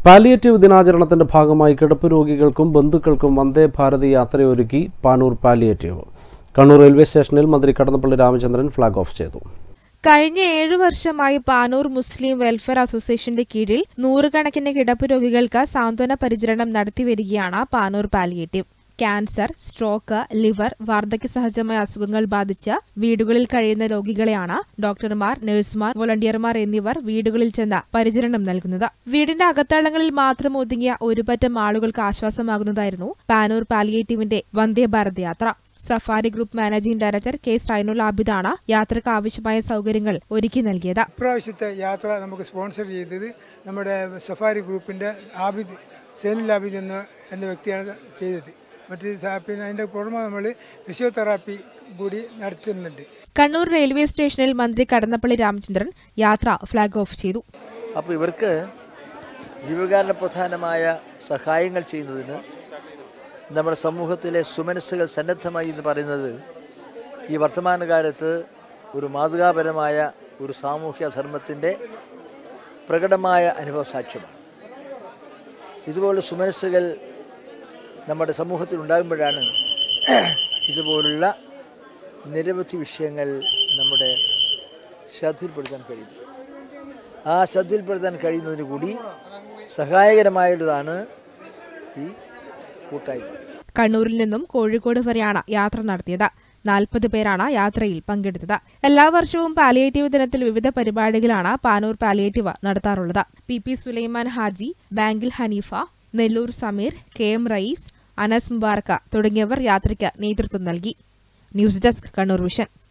palliative ദിനാചരണത്തിന്റെ ഭാഗമായി കിടപ്പ് രോഗികൾക്കും ബന്ധുക്കൾക്കും വന്ദേ ഭാരത് യാത്രയൊരുക്കി പാനൂർ പാലിയേറ്റീവ് കണ്ണൂർ റെയിൽവേ സ്റ്റേഷനിൽ മന്ത്രി കടന്നപ്പള്ളി രാമചന്ദ്രൻ ഫ്ളാഗ് ഓഫ് ചെയ്തു കഴിഞ്ഞ ഏഴു വർഷമായി പാനൂർ മുസ്ലിം വെൽഫെയർ അസോസിയേഷന്റെ കീഴിൽ നൂറുകണക്കിന് കിടപ്പ് രോഗികൾക്ക് സാന്ത്വന പരിചരണം നടത്തിവരികയാണ് Panoor palliative cancer stroke liver വാർദ്ധക്യ സഹജമായ അസുഖങ്ങൾ ബാധിച്ച വീടുകളിൽ കഴിയുന്ന രോഗികളെയാണ് ഡോക്ടർമാർ നഴ്സുമാർ വോളണ്ടിയർമാർ എന്നിവർ വീടുകളിൽ ചെന്ന് പരിചരണം നൽകുന്നത് വീടിന്റെ അകത്തളങ്ങളിൽ മാത്രം ഒതുങ്ങിയ ഒരുപറ്റം ആളുകൾക്ക് ആശ്വാസമാകുന്നതായിരുന്നു പാനൂർ പാലിയേറ്റീവിന്റെ വന്ദേ ഭാരത് യാത്ര Safari group managing director K Zainul ആബിദാണ് യാത്രക്ക് ആവശ്യമായ സൗകര്യങ്ങൾ ഒരുക്കി നൽകിയത് ഇപ്രാവശ്യത്തെ യാത്ര നമുക്ക് സ്പോൺസർ ചെയ്തത് നമ്മുടെ സഫാരി ഗ്രൂപ്പിൻ്റെ ആബിദ് സൈനുൽ ആബിദ് എന്ന എന്ന വ്യക്തിയാണ് ചെയ്തത് മറ്റ് സ- പിന്നെ അതിൻ്റെ പുറമെ നമ്മൾ ഫിസിയോതെറാപ്പി കൂടി നടത്തുന്നുണ്ട് കണ്ണൂർ റെയിൽവേ സ്റ്റേഷനിൽ മന്ത്രി കടന്നപ്പള്ളി രാമചന്ദ്രൻ യാത്ര ഫ്ളാഗ് ഓഫ് ചെയ്തു അപ്പോൾ ഇവർക്ക് ജീവകാരണ പ്രധാനമായ സഹായങ്ങൾ ചെയ്യുന്നതിന് നമ്മുടെ സമൂഹത്തിലെ സുമനസ്സുകൾ സന്നദ്ധമായി എന്ന് പറയുന്നത് ഈ വർത്തമാനകാലത്ത് ഒരു മാതൃകാപരമായ ഒരു സാമൂഹ്യ ധർമ്മത്തിൻ്റെ പ്രകടമായ അനുഭവ സാക്ഷ്യമാണ് ഇതുപോലെ സുമനസ്സുകൾ നമ്മുടെ സമൂഹത്തിൽ ഉണ്ടാകുമ്പോഴാണ് ഇതുപോലുള്ള നിരവധി വിഷയങ്ങൾ നമ്മുടെ ശ്രദ്ധയിൽപ്പെടുത്താൻ കഴിയുന്നത് ആ ശ്രദ്ധയിൽപ്പെടുത്താൻ കഴിയുന്നതിന് കൂടി സഹായകരമായതാണ് ഈ കൂട്ടായ്മ കണ്ണൂരിൽ നിന്നും കോഴിക്കോട് വരെയാണ് യാത്ര നടത്തിയത് നാൽപ്പത് പേരാണ് യാത്രയിൽ പങ്കെടുത്തത് എല്ലാ വർഷവും പാലിയേറ്റീവ് ദിനത്തിൽ വിവിധ പരിപാടികളാണ് പാനൂർ പാലിയേറ്റീവ് നടത്താറുള്ളത് പി പി സുലൈമാൻ ഹാജി ബാങ്കിൽ ഹനീഫ നെല്ലൂർ സമീർ കെ എം റയീസ് അനസ് മുബാറക്ക തുടങ്ങിയവർ യാത്രയ്ക്ക് നേതൃത്വം നൽകി ന്യൂസ് ഡെസ്ക് കണ്ണൂർ വിഷൻ